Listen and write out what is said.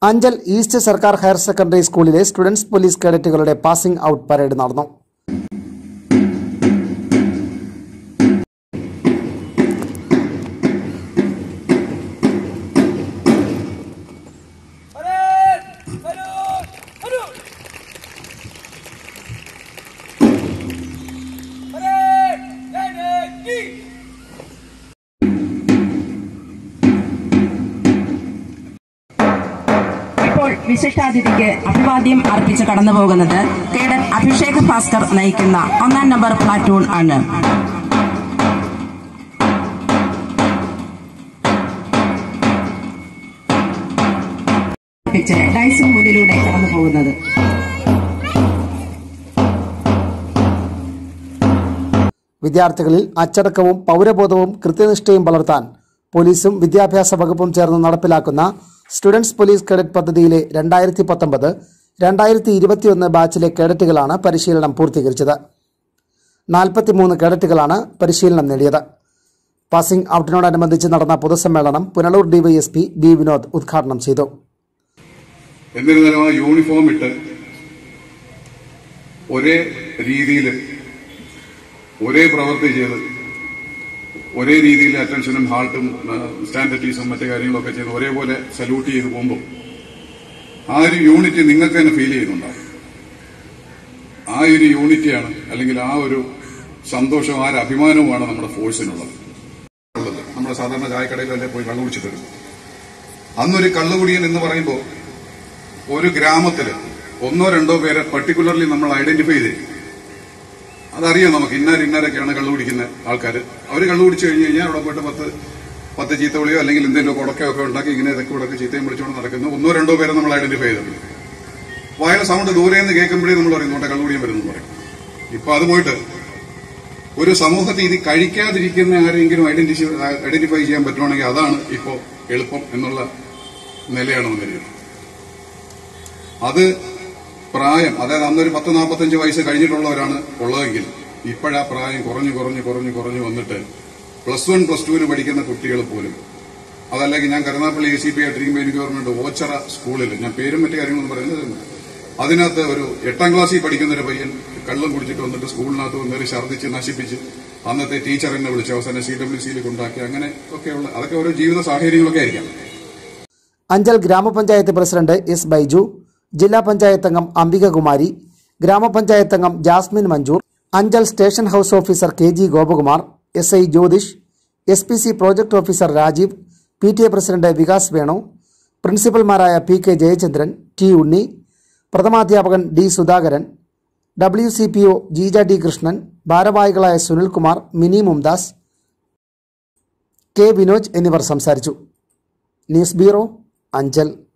Anchal east സർക്കാർ higher secondary സ്കൂളിലെ students police കേഡറ്റുകളുടെ പാസിംഗ് ഔട്ട് പരേഡ് നടന്നു Parade! Salute! Salute! Parade! Unity! ഇപ്പോൾ വിശിഷ്ടാതിഥിക്ക് അഭിവാദ്യം അർപ്പിച്ച് കടന്നു പോകുന്നത് കേഡറ്റ് അഭിഷേക് ഭാസ്കർ നയിക്കുന്ന ഒന്നാം നമ്പർ പ്ലാറ്റൂൺ ആണ് അർപ്പിച്ച് ഡൈസിന് മുന്നിലൂടെ കടന്നു പോകുന്നത് വിദ്യാർത്ഥികളിൽ അച്ചടക്കവും പൗരബോധവും കൃത്യനിഷ്ഠയും വളർത്താൻ പോലീസും വിദ്യാഭ്യാസ വകുപ്പും ചേർന്ന് നടപ്പിലാക്കുന്ന സ്റ്റുഡൻസ് പോലീസ് കേഡറ്റ് പദ്ധതിയിലെ രണ്ടായിരത്തി പത്തൊമ്പത് രണ്ടായിരത്തി ഇരുപത്തിയൊന്ന് ബാച്ചിലെ കേഡറ്റുകളാണ് പരിശീലനം പൂർത്തീകരിച്ചത് നാൽപ്പത്തിമൂന്ന് കേഡറ്റുകളാണ് പരിശീലനം നേടിയത് പാസിംഗ് ഔട്ടിനോടനുബന്ധിച്ച് നടന്ന പൊതുസമ്മേളനം പുനലൂർ ഡിവൈഎസ്പി ബി വിനോദ് ഉദ്ഘാടനം ചെയ്തു എന്നിരുന്നാലും ആ യൂണിഫോം ഇട്ട് ഒരേ രീതിയിൽ ഒരേ പ്രവൃത്തി ചെയ്ത് ഒരേ രീതിയിൽ അറ്റൻഷനും ഹാൾട്ടും സ്റ്റാൻഡറ്റീസും മറ്റു കാര്യങ്ങളൊക്കെ ചെയ്ത് ഒരേപോലെ സല്യൂട്ട് ചെയ്ത് പോകുമ്പോൾ ആ ഒരു യൂണിറ്റി നിങ്ങൾക്ക് തന്നെ ഫീൽ ചെയ്യുന്നുണ്ടാവും ആ ഒരു യൂണിറ്റിയാണ് അല്ലെങ്കിൽ ആ ഒരു സന്തോഷവും ആ ഒരു അഭിമാനവുമാണ് നമ്മുടെ ഫോഴ്സിനുള്ളത് ഉള്ളത് നമ്മുടെ സാധാരണ ചായക്കടയിലല്ലേ പോയി കള്ളു കുടിച്ചിട്ട് വരും അന്നൊരു കള്ളുകുടിയൻ എന്ന് പറയുമ്പോൾ ഒരു ഗ്രാമത്തില് ഒന്നോ രണ്ടോ പേരെ പർട്ടിക്കുലർലി നമ്മൾ ഐഡന്റിഫൈ ചെയ്ത് അതറിയാം നമുക്ക് ഇന്നാർ ഇന്നാരൊക്കെയാണ് കള്ളു കുടിക്കുന്ന ആൾക്കാർ അവർ കള്ളു കുടിച്ചു കഴിഞ്ഞ് കഴിഞ്ഞാൽ അവിടെ പോയിട്ട് പത്ത് പത്ത് ചീത്ത വിളിയോ അല്ലെങ്കിൽ എന്തെങ്കിലും കുടക്കയോ ഒക്കെ ഉണ്ടാക്കി ഇങ്ങനെ ഇതൊക്കെ ഇവിടെ ചീത്തയും വിളിച്ചുകൊണ്ട് നടക്കുന്നു ഒന്നോ രണ്ടോ പേരെ നമ്മൾ ഐഡന്റിഫൈ ചെയ്തിട്ടുണ്ട് അപ്പൊ അയാൾ സൗണ്ട് ദൂരെ നിന്ന് കേൾക്കുമ്പോഴേ നമ്മൾ പറയും നോട്ടെ കള്ളുകുടിയാൻ വരുന്നു പറയും ഇപ്പൊ അത് പോയിട്ട് ഒരു സമൂഹത്തിൽ ഇത് കഴിക്കാതിരിക്കുന്ന ആരെങ്കിലും ഐഡന്റിഫൈ ഐഡന്റിഫൈ ചെയ്യാൻ പറ്റുവാണെങ്കിൽ അതാണ് ഇപ്പോൾ എളുപ്പം എന്നുള്ള നിലയാണ് വന്നിരിക്കുന്നത് അത് പ്രായം അതായത് അന്നൊരു പത്ത് നാൽപ്പത്തഞ്ച് വയസ്സ് കഴിഞ്ഞിട്ടുള്ളവരാണ് ഉള്ളതെങ്കിൽ ഇപ്പോഴാ പ്രായം കുറഞ്ഞു കുറഞ്ഞു കുറഞ്ഞു കുറഞ്ഞു വന്നിട്ട് പ്ലസ് വൺ പ്ലസ് ടുവിന് പഠിക്കുന്ന കുട്ടികൾ പോലും അതല്ലെങ്കിൽ ഞാൻ കരുനാപ്പള്ളി എ സി പി ആയിട്ടിരിക്കുമ്പോൾ എനിക്ക് ഓർമ്മയുണ്ട് ഓച്ചറ സ്കൂളിൽ ഞാൻ പേരും മറ്റു കാര്യങ്ങളൊന്നും പറയുന്നത് അതിനകത്ത് ഒരു എട്ടാം ക്ലാസ്സിൽ പഠിക്കുന്ന ഒരു പയ്യൻ കള്ളം കുടിച്ചിട്ട് വന്നിട്ട് സ്കൂളിനകത്ത് വന്നൊരു ഛർദ്ദിച്ച് നശിപ്പിച്ച് അന്നത്തെ ടീച്ചർ എന്നെ വിളിച്ചു അവസാനം സി ഡബ്ല്യു സിയിൽ കൊണ്ടാക്കി അങ്ങനെ ഒക്കെയുള്ള അതൊക്കെ ഓരോ ജീവിത സാഹചര്യങ്ങളൊക്കെ ആയിരിക്കാം അഞ്ചൽ ഗ്രാമപഞ്ചായത്ത് പ്രസിഡന്റ് എസ് ബൈജു ജില്ലാ പഞ്ചായത്ത് അംഗം അംബികകുമാരി ഗ്രാമപഞ്ചായത്ത് അംഗം Jasmine Manjoor Anchal station house officer K G Gopakumar S I Jyothish S P C project officer Rajeev P T A president Vikas Venu പ്രിൻസിപ്പൽമാരായ P K Jayachandran T Unni പ്രഥമാധ്യാപകൻ D Sudhakaran W C P O Jeeja D Krishnan ഭാരവാഹികളായ സുനിൽകുമാർ മിനി മുംദാസ് കെ വിനോജ് എന്നിവർ സംസാരിച്ചു ന്യൂസ് ബ്യൂറോ അഞ്ചൽ